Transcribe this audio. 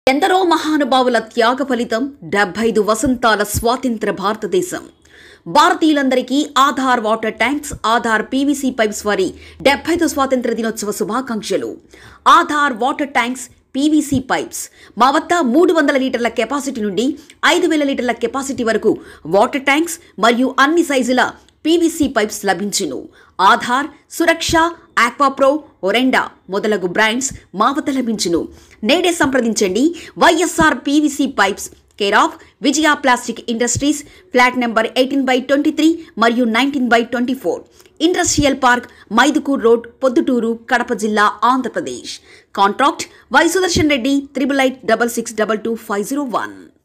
ఎందరో మహానుభావుల త్యాగ ఫలితం డెబ్బై ఐదు వసంతాల స్వాతంత్ర భారతదేశం భారతీయులందరికీ Aadhaar water tanks Aadhaar PVC pipes వారి డెబ్బై ఐదు స్వాతంత్ర దినోత్సవ శుభాకాంక్షలు Aadhaar water tanks PVC pipes మా వద్ద మూడు వందల లీటర్ల కెపాసిటీ నుండి ఐదు వేల లీటర్ల కెపాసిటీ వరకు వాటర్ ట్యాంక్స్ మరియు అన్ని సైజుల పీవీసీ పైప్స్ లభించును ఆధార్ సురక్ష ఆక్వాప్రో ఒరెండా మొదలగు బ్రాండ్స్ మా వద్ద లభించును నేడే సంప్రదించండి YSR PVC pipes care of Vijaya plastic industries flat number eighteen by twenty three మరియు nineteen by twenty four industrial park Mydukur road Proddatur Kadapa జిల్లా Andhra Pradesh contract Y Sudarshan Reddy triple eight double six double two five zero one